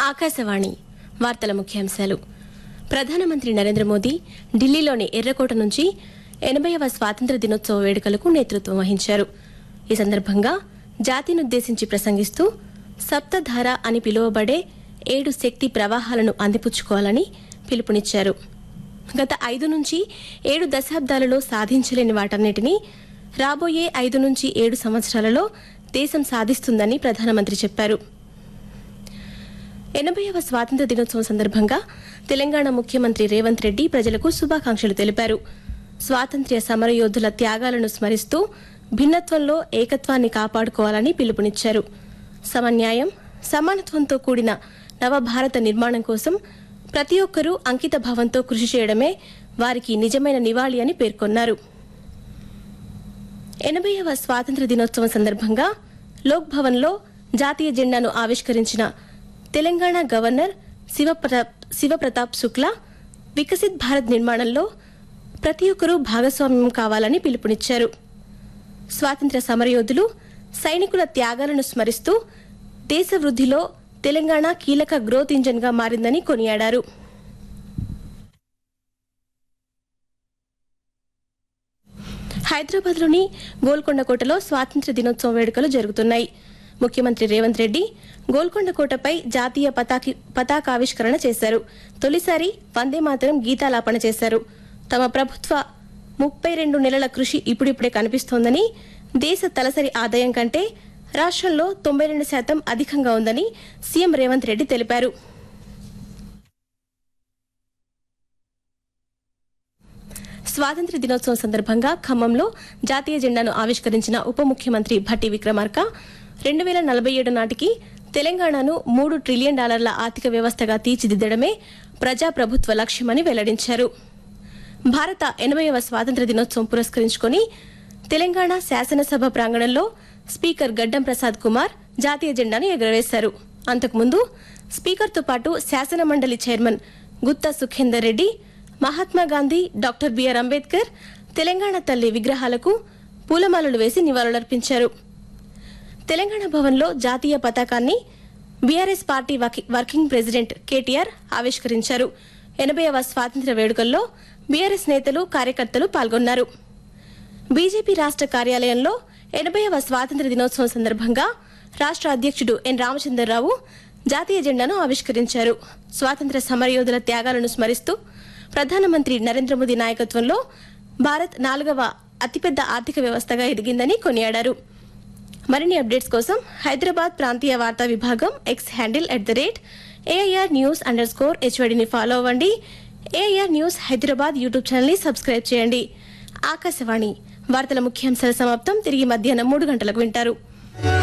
ఆకాశవాణి వార్తల ముఖ్యాంశాలు ప్రధానమంత్రి నరేంద్ర మోదీ ఢిల్లీలోని ఎర్రకోట నుంచి ఎనభైవ స్వాతంత్ర దినోత్సవ వేడుకలకు నేతృత్వం వహించారు ఈ సందర్భంగా జాతినుద్దేశించి ప్రసంగిస్తూ సప్తధార అని పిలువబడే ఏడు శక్తి ప్రవాహాలను అందిపుచ్చుకోవాలని పిలుపునిచ్చారు గత ఐదు నుంచి ఏడు దశాబ్దాలలో సాధించలేని వాటన్నిటినీ రాబోయే ఐదు నుంచి ఏడు సంవత్సరాలలో దేశం సాధిస్తుందని ప్రధానమంత్రి చెప్పారు ఎనభైవ స్వాతంత్ర దినోత్సవం సందర్భంగా తెలంగాణ ముఖ్యమంత్రి రేవంత్ రెడ్డి ప్రజలకు శుభాకాంక్షలు తెలిపారు స్వాతంత్ర్య సమరయోధుల త్యాగాలను స్మరిస్తూ భిన్నత్వంలో ఏకత్వాన్ని కాపాడుకోవాలని పిలుపునిచ్చారు సమన్యాయం సమానత్వంతో కూడిన నవభారత నిర్మాణం కోసం ప్రతి ఒక్కరూ అంకిత భావంతో కృషి చేయడమే వారికి నిజమైన నివాళి అని పేర్కొన్నారు ఎనభైవ స్వాతంత్ర దినోత్సవం సందర్భంగా లోక్ భవన్లో జాతీయ జెండాను ఆవిష్కరించిన తెలంగాణ గవర్నర్ శివప్రతాప్ శివప్రతాప్ శుక్లా వికసిత్ భారత్ నిర్మాణంలో ప్రతి ఒక్కరూ భాగస్వామ్యం కావాలని పిలుపునిచ్చారు స్వాతంత్ర్య సమరయోధులు సైనికుల త్యాగాలను స్మరిస్తూ దేశ వృద్ధిలో తెలంగాణ కీలక గ్రోత్ ఇంజన్గా మారిందని కొనియాడారు హైదరాబాద్లోని గోల్కొండ కోటలో స్వాతంత్ర్య దినోత్సవ వేడుకలు జరుగుతున్నాయి ముఖ్యమంత్రి రేవంత్ రెడ్డి గోల్కొండ కోటపై జాతీయ పతాకి పతాకావిష్కరణ చేశారు తొలిసారి వందే మాతరం గీతాలాపన చేశారు తమ ప్రభుత్వ ముప్పై రెండు నెలల కృషి ఇప్పుడిప్పుడే కనిపిస్తోందని దేశ తలసరి ఆదాయం కంటే రాష్ట్రంలో తొంభై రెండు శాతం అధికంగా ఉందని సీఎం రేవంత్ రెడ్డి తెలిపారు స్వాతంత్ర్య దినోత్సవం సందర్భంగా ఖమ్మంలో జాతీయ జెండాను ఆవిష్కరించిన ఉప ముఖ్యమంత్రి భట్టి విక్రమార్క రెండు వేల నలభై ఏడు నాటికి తెలంగాణను మూడు ట్రిలియన్ డాలర్ల ఆర్థిక వ్యవస్థగా తీర్చిదిద్దడమే ప్రజాప్రభుత్వ లక్ష్యమని వెల్లడించారు భారత ఎనభైవ స్వాతంత్ర్య దినోత్సవం పురస్కరించుకొని తెలంగాణ శాసనసభ ప్రాంగణంలో స్పీకర్ గడ్డం ప్రసాద్ కుమార్ జాతీయ జెండాను ఎగురవేశారు అంతకుముందు స్పీకర్తో పాటు శాసన మండలి chairman Gutha Sukhender Reddy Mahatma Gandhi doctor BR Ambedkar Telangana తల్లి విగ్రహాలకు పూలమాలలు వేసి నివాళులర్పించారు తెలంగాణ భవన్లో జాతీయ పతాకాన్ని బీఆర్ఎస్ పార్టీ వకి- వర్కింగ్ ప్రెసిడెంట్ కేటీఆర్ ఆవిష్కరించారు ఎనభైవ స్వాతంత్ర్య వేడుకల్లో బీఆర్ఎస్ నేతలు కార్యకర్తలు పాల్గొన్నారు బీజేపీ రాష్ట్ర కార్యాలయంలో ఎనభైవ స్వాతంత్ర్య దినోత్సవం సందర్భంగా రాష్ట్ర అధ్యక్షుడు ఎన్ రామచంద్రరావు జాతీయ జెండాను ఆవిష్కరించారు స్వాతంత్ర్య సమరయోధుల త్యాగాలను స్మరిస్తూ ప్రధానమంత్రి నరేంద్ర మోదీ నాయకత్వంలో భారత్ నాలుగవ అతిపెద్ద ఆర్థిక వ్యవస్థగా ఎదిగిందని కొనియాడారు మరిన్ని అప్డేట్స్ కోసం హైదరాబాద్ ప్రాంతీయ వార్తా విభాగం X handle at the rate AIR news under score హెచ్వడిని ఫాలో అవ్వండి ఏఐఆర్ న్యూస్ హైదరాబాద్ యూట్యూబ్ ఛానల్ని సబ్స్క్రైబ్ చేయండి ఆకాశవాణి వార్తల ముఖ్యాంశాల సమాప్తం తిరిగి మధ్యాహ్నం మూడు గంటలకు వింటారు